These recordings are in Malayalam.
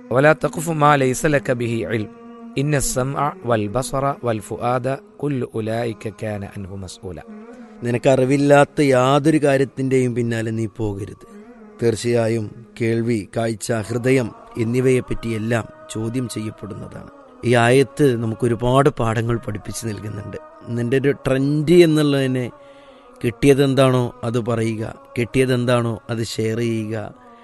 വല തഖുഫു മാ ലൈസ ലക ബിഹി ഇൽം ഇന്ന സമഅ വൽ ബസറ വൽ ഫുആദ കുല്ലു ഉലൈക കാന അൻഹു മസ്ഊല നിനക്കറിവില്ലാത്ത യാതൊരു കാര്യത്തിൻ്റെയും പിന്നാലെ നീ പോകരുത് തീർച്ചയായും കേൾവി കാഴ്ച ഹൃദയം എന്നിവയെപ്പറ്റിയെല്ലാം ചോദ്യം ചെയ്യപ്പെടുന്നതാണ് ഈ ആയത്ത് നമുക്ക് ഒരുപാട് പാഠങ്ങൾ പഠിപ്പിച്ചു നൽകുന്നുണ്ട് നിന്റെ ഒരു ട്രെൻഡ് എന്നുള്ളതിനെ കിട്ടിയതെന്താണോ അത് പറയുക കിട്ടിയതെന്താണോ അത് ഷെയർ ചെയ്യുക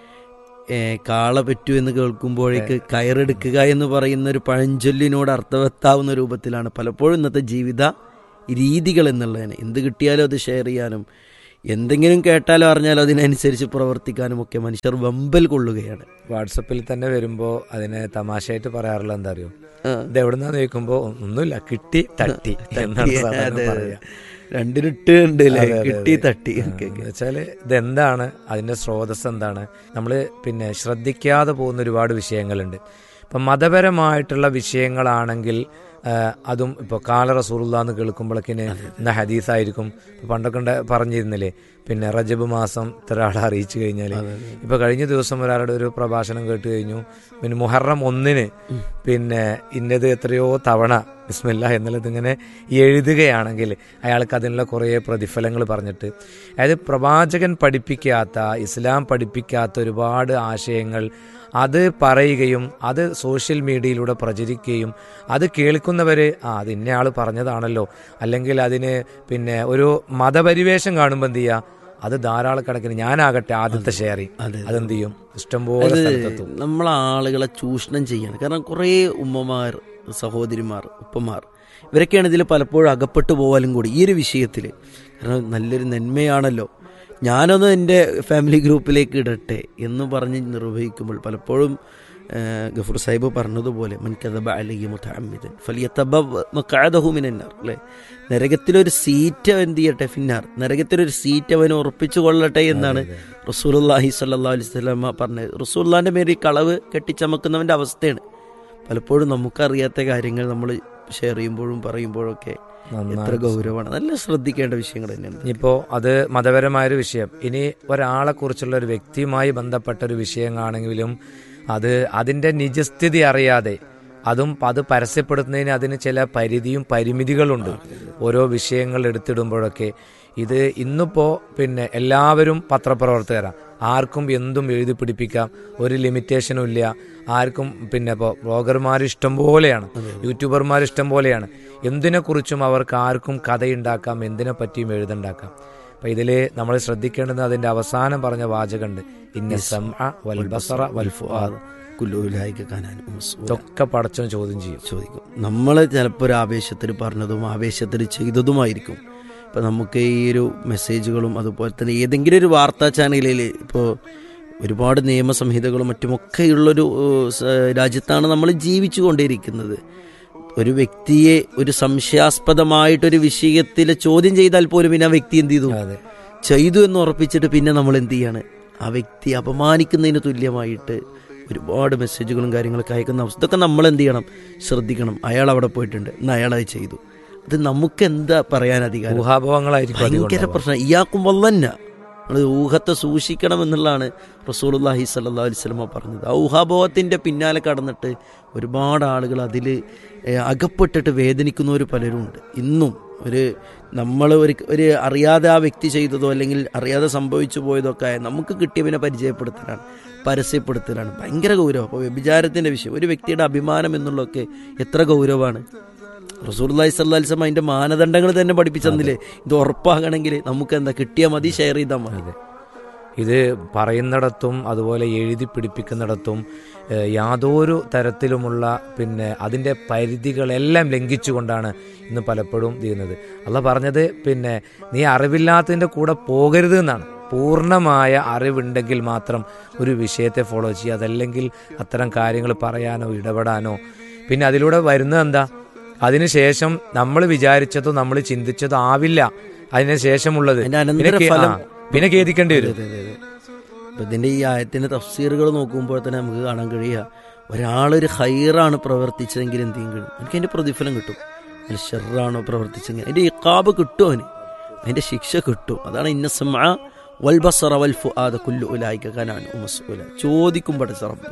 ഏ, കാള പറ്റൂ എന്ന് കേൾക്കുമ്പോഴേക്ക് കയറെടുക്കുക എന്ന് പറയുന്ന ഒരു പഴഞ്ചൊല്ലിനോട് അർത്ഥവത്താവുന്ന രൂപത്തിലാണ് പലപ്പോഴും ഇന്നത്തെ ജീവിത രീതികൾ എന്നുള്ളതിന് എന്ത് കിട്ടിയാലും അത് ഷെയർ ചെയ്യാനും എന്തെങ്കിലും കേട്ടാലോ അറിഞ്ഞാലോ അതിനനുസരിച്ച് പ്രവർത്തിക്കാനും ഒക്കെ മനുഷ്യർ വമ്പൽ കൊള്ളുകയാണ് വാട്സപ്പിൽ തന്നെ വരുമ്പോ അതിനെ തമാശയായിട്ട് പറയാറുള്ള എന്താ അറിയോ ആ. ഇത് എവിടുന്നാന്ന് ചോദിക്കുമ്പോ ഒന്നുമില്ല കിട്ടി തട്ടി എന്നാണ് സാധാരണ അതെ, അതെ. പറയാ രണ്ടിനിട്ട് ഉണ്ട് അല്ലേ അതെ, അതെ, കിട്ടി അതെ. തട്ടി ആ, ഒക്കെ, ഒക്കെ. എന്നുവെച്ചാല് ഇതെന്താണ് അതിന്റെ സ്രോതസ് എന്താണ് നമ്മൾ പിന്നെ ശ്രദ്ധിക്കാതെ പോകുന്ന ഒരുപാട് വിഷയങ്ങളുണ്ട് ഇപ്പം മതപരമായിട്ടുള്ള വിഷയങ്ങളാണെങ്കിൽ ആ, അതും ഇപ്പോൾ കാല റസൂറുള്ള എന്ന് കേൾക്കുമ്പോഴേക്കിന് ഇന്ന ഹദീസായിരിക്കും ഇപ്പൊ പണ്ടൊക്കെ ഉണ്ട് പറഞ്ഞിരുന്നില്ലേ പിന്നെ റജബ് മാസം ഇത്ര ആളെ അറിയിച്ചു കഴിഞ്ഞാൽ ഇപ്പൊ കഴിഞ്ഞ ദിവസം ഒരാളുടെ ഒരു പ്രഭാഷണം കേട്ട് കഴിഞ്ഞു പിന്നെ മുഹറം ഒന്നിന് പിന്നെ ഇന്നത് എത്രയോ തവണ ബിസ്മില്ല എന്നുള്ളത് ഇങ്ങനെ എഴുതുകയാണെങ്കിൽ അയാൾക്ക് അതിനുള്ള കുറേ പ്രതിഫലങ്ങൾ പറഞ്ഞിട്ട് അതായത് പ്രവാചകൻ പഠിപ്പിക്കാത്ത ഇസ്ലാം പഠിപ്പിക്കാത്ത ഒരുപാട് ആശയങ്ങൾ അത് പറയുകയും അത് സോഷ്യൽ മീഡിയയിലൂടെ പ്രചരിക്കുകയും അത് കേൾക്കുന്നവർ ആ അത് ഇന്നയാൾ പറഞ്ഞതാണല്ലോ അല്ലെങ്കിൽ അതിന് പിന്നെ ഒരു മതപരിവേഷം കാണുമ്പോൾ എന്ത് ചെയ്യുക അത് ധാരാളക്കണക്കിന് ഞാനാകട്ടെ ആദ്യത്തെ ഷെയർ ചെയ്യും അതെ. അതെന്ത് ചെയ്യും ഇഷ്ടംപോലെ അത് സ്ഥലത്തെത്തും നമ്മൾ ആളുകളെ ചൂഷണം ചെയ്യാണ് കാരണം കുറേ ഉമ്മമാർ സഹോദരിമാർ ഉപ്പമാർ ഇവരൊക്കെയാണ് ഇതിൽ പലപ്പോഴും അകപ്പെട്ടു പോകാനും കൂടി ഈ ഒരു വിഷയത്തിൽ കാരണം നല്ലൊരു നന്മയാണല്ലോ ഞാനൊന്ന് എൻ്റെ ഫാമിലി ഗ്രൂപ്പിലേക്ക് ഇടട്ടെ എന്ന് പറഞ്ഞ് നിർവഹിക്കുമ്പോൾ പലപ്പോഴും ആ, ഗഫൂർ സാഹിബ് പറഞ്ഞതുപോലെ മൻകഥബ അലി മുത്തഅമ്മിദൻ ഫലിയത്തബഹു മിനന്നാർ അല്ലേ നരകത്തിലൊരു സീറ്റ് എന്ത് ചെയ്യട്ടെ ഫിന്നാർ നരകത്തിലൊരു സീറ്റ് അവന് ഉറപ്പിച്ചു കൊള്ളട്ടെ എന്നാണ് റസൂലുള്ളാഹി സ്വല്ലല്ലാഹു അലൈഹി വസല്ലമ പറഞ്ഞത് റസൂലുള്ളാന്റെ മേൽ ഈ കളവ് കെട്ടിച്ചമക്കുന്നവന്റെ അവസ്ഥയാണ് പലപ്പോഴും നമുക്കറിയാത്ത കാര്യങ്ങൾ നമ്മൾ ഷെയർ ചെയ്യുമ്പോഴും പറയുമ്പോഴൊക്കെ എത്ര ഗൗരവമാണ് നല്ല ശ്രദ്ധിക്കേണ്ട വിഷയങ്ങൾ തന്നെയാണ് ഇനിയിപ്പോൾ അത് മതപരമായൊരു വിഷയം ഇനി ഒരാളെ കുറിച്ചുള്ള ഒരു വ്യക്തിയുമായി ബന്ധപ്പെട്ട ഒരു വിഷയമാണെങ്കിലും അത് അതിൻ്റെ നിജസ്ഥിതി അറിയാതെ അതും അത് പരസ്യപ്പെടുത്തുന്നതിന് അതിന് ചില പരിധിയും പരിമിതികളുണ്ട് ഓരോ വിഷയങ്ങൾ എടുത്തിടുമ്പോഴൊക്കെ ഇത് ഇന്നിപ്പോൾ പിന്നെ എല്ലാവരും പത്രപ്രവർത്തകരാണ് ആർക്കും എന്തും എഴുതി പിടിപ്പിക്കാം ഒരു ലിമിറ്റേഷനും ഇല്ല ആർക്കും പിന്നെ ഇപ്പോൾ ബ്ലോഗർമാർ ഇഷ്ടം പോലെയാണ് യൂട്യൂബർമാർ ഇഷ്ടം പോലെയാണ് എന്തിനെക്കുറിച്ചും അവർക്ക് ആർക്കും കഥയുണ്ടാക്കാം എന്തിനെ പറ്റിയും എഴുതുണ്ടാക്കാം അപ്പൊ ഇതില് നമ്മൾ ശ്രദ്ധിക്കേണ്ടത് അതിന്റെ അവസാനം പറഞ്ഞ വാചകമുണ്ട് ഇന്ന സമഅ വൽ ബസറ വൽ ഫുആദ് കുല്ലൂലായിക്ക് കാണാനും മസ്ഊല. ഇതൊക്കെ പടച്ചോ ചോദ്യം ചെയ്യും ചോദിക്കും നമ്മൾ ചിലപ്പോൾ ഒരു ആവേശത്തിൽ പറഞ്ഞതും ആവേശത്തിൽ ചെയ്തതുമായിരിക്കും ഇപ്പം നമുക്ക് ഈ ഒരു മെസ്സേജുകളും അതുപോലെ തന്നെ ഏതെങ്കിലും ഒരു വാർത്താ ചാനലിൽ ഇപ്പോൾ ഒരുപാട് നിയമസംഹിതകളും മറ്റുമൊക്കെയുള്ളൊരു ഏഹ്, സ- രാജ്യത്താണ് നമ്മൾ ജീവിച്ചു കൊണ്ടിരിക്കുന്നത് ഒരു വ്യക്തിയെ ഒരു സംശയാസ്പദമായിട്ടൊരു വിഷയത്തിൽ ചോദ്യം ചെയ്താൽ പോലും പിന്നെ ആ വ്യക്തി എന്ത് ചെയ്തു അതെ ചെയ്തു എന്ന് ഉറപ്പിച്ചിട്ട് പിന്നെ നമ്മൾ എന്ത് ചെയ്യാണ് ആ വ്യക്തി അപമാനിക്കുന്നതിന് തുല്യമായിട്ട് ഒരുപാട് മെസ്സേജുകളും കാര്യങ്ങളൊക്കെ അയക്കുന്ന അവസ്ഥ ഇതൊക്കെ നമ്മൾ എന്ത് ചെയ്യണം ശ്രദ്ധിക്കണം അയാൾ അവിടെ പോയിട്ടുണ്ട് എന്നാൽ അയാൾ അത് ചെയ്തു അത് നമുക്ക് എന്താ പറയാൻ അധികാരം ഊഹാഭവങ്ങളായിരിക്കും അധികം ഭയങ്കര ഉണ്ടാവുക. പ്രശ്നം ഇയാൾക്കും വല്ലന്ന നമ്മൾ ഊഹത്തെ സൂക്ഷിക്കണം എന്നുള്ളതാണ് റസൂലുള്ളാഹി സ്വല്ലല്ലാഹു അലൈഹി വസല്ലമ പറഞ്ഞത് ആ ഊഹാബോധത്തിന്റെ പിന്നാലെ കടന്നിട്ട് ഒരുപാട് ആളുകൾ അതിൽ അകപ്പെട്ടിട്ട് വേദനിക്കുന്നവർ പലരും ഉണ്ട് ഇന്നും ഒരു നമ്മൾ ഒരു ഒരു അറിയാതെ ആ വ്യക്തി ചെയ്തതോ അല്ലെങ്കിൽ അറിയാതെ സംഭവിച്ചു പോയതൊക്കെ ആയ നമുക്ക് കിട്ടിയവനെ പരിചയപ്പെടുത്തലാണ് പരസ്യപ്പെടുത്തലാണ് ഭയങ്കര ഗൗരവം അപ്പോൾ വ്യഭിചാരത്തിന്റെ വിഷയം ഒരു വ്യക്തിയുടെ അഭിമാനം എന്നുള്ളതൊക്കെ എത്ര ഗൗരവമാണ് റസൂർലായി സല്ലാസ്ലം അതിന്റെ മാനദണ്ഡങ്ങൾ തന്നെ പഠിപ്പിച്ചെന്നില്ലേ ഇത് ഉറപ്പാകണമെങ്കിൽ നമുക്ക് എന്താ കിട്ടിയാൽ മതി ഷെയർ ചെയ്താൽ മതി ഇത് പറയുന്നിടത്തും അതുപോലെ എഴുതി പിടിപ്പിക്കുന്നിടത്തും ഏഹ്, യാതൊരു തരത്തിലുമുള്ള പിന്നെ അതിൻ്റെ പരിധികളെല്ലാം ലംഘിച്ചുകൊണ്ടാണ് ഇന്ന് പലപ്പോഴും ചെയ്യുന്നത് അല്ല പറഞ്ഞത് പിന്നെ നീ അറിവില്ലാത്തതിൻ്റെ കൂടെ പോകരുത് എന്നാണ് പൂർണ്ണമായ അറിവുണ്ടെങ്കിൽ മാത്രം ഒരു വിഷയത്തെ ഫോളോ ചെയ്യുക അതല്ലെങ്കിൽ അത്തരം കാര്യങ്ങൾ പറയാനോ ഇടപെടാനോ പിന്നെ അതിലൂടെ വരുന്നത് എന്താ അതിനുശേഷം നമ്മൾ വിചാരിച്ചതോ നമ്മൾ ചിന്തിച്ചതോ ആവില്ല അതിന് ശേഷമുള്ളത് അതിന്റെ പിന്നെ കേ- അനന്തരഫലം ആ, പിന്നെ ഖേദിക്കേണ്ടി വരും അതെ, അതെ, അതെ. അപ്പൊ ഇതിന്റെ ഈ ആയത്തിന്റെ തഫ്സീറുകൾ നോക്കുമ്പോൾ തന്നെ നമുക്ക് കാണാൻ കഴിയുക ഒരാളൊരു ഹൈറാണ് പ്രവർത്തിച്ചതെങ്കിൽ എന്ത് ചെയ്യും കഴിയും എനിക്ക് അതിന്റെ പ്രതിഫലം കിട്ടും അതിന് ഷെറാണോ പ്രവർത്തിച്ചെങ്കിൽ അതിന്റെ ഇക്കാബ് കിട്ടും അവന് അതിന്റെ ശിക്ഷ കിട്ടും അതാണ് ഇന്നസമ വൽ ബസറ വൽ ഫുആദ കുല്ലു ഉലായിക കനാൻ മസ്ഊല ചോദിക്കും പടച്ച റബ്ബ്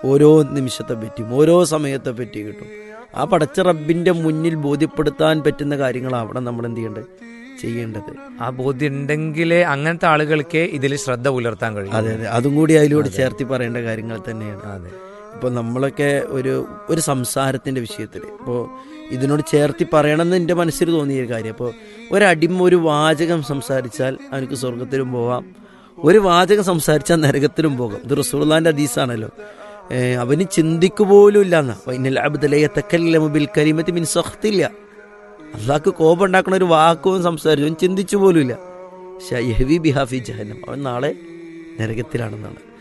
ഓരോ നിമിഷത്തെ പറ്റിയും ഓരോ സമയത്തെ പറ്റിയും കിട്ടും ആ പടച്ച റബ്ബിന്റെ മുന്നിൽ ബോധ്യപ്പെടുത്താൻ പറ്റുന്ന കാര്യങ്ങളാവണം നമ്മൾ എന്ത് ചെയ്യേണ്ടത് ചെയ്യേണ്ടത് ആ ബോധ്യം ഉണ്ടെങ്കിലേ അങ്ങനത്തെ ആളുകൾക്ക് ഇതിൽ ശ്രദ്ധ പുലർത്താൻ കഴിയും അതെ അതെ അതും കൂടി അതിലൂടെ ചേർത്തി പറയേണ്ട കാര്യങ്ങൾ തന്നെയാണ് അതെ ഇപ്പോൾ നമ്മളൊക്കെ ഒരു ഒരു സംസാരത്തിൻ്റെ വിഷയത്തിൽ ഇപ്പോൾ ഇതിനോട് ചേർത്തി പറയണമെന്ന് എൻ്റെ മനസ്സിൽ തോന്നിയ ഒരു കാര്യം അപ്പോൾ ഒരടിമ ഒരു വാചകം സംസാരിച്ചാൽ അവനക്ക് സ്വർഗത്തിലും പോവാം ഒരു വാചകം സംസാരിച്ചാൽ നരകത്തിലും പോകാം ഇത് റസൂർലാൻ്റെ അതീസാണല്ലോ ഏഹ് അവന് ചിന്തിക്കു പോലും ഇല്ല എന്നാ വൈനൽ അബ്ദലയത്തക്കല്ല ബിൽ കരീമത്തി മിൻ സഖ്തില്ല അള്ളാഹ്ക്ക് കോപം ഉണ്ടാക്കുന്ന ഒരു വാക്കും സംസാരിച്ചു അവൻ ചിന്തിച്ചു പോലും ഇല്ല ഷഹബി ബിഹാഫി ജഹന്നം അവൻ നാളെ നരകത്തിലാണെന്നാണ്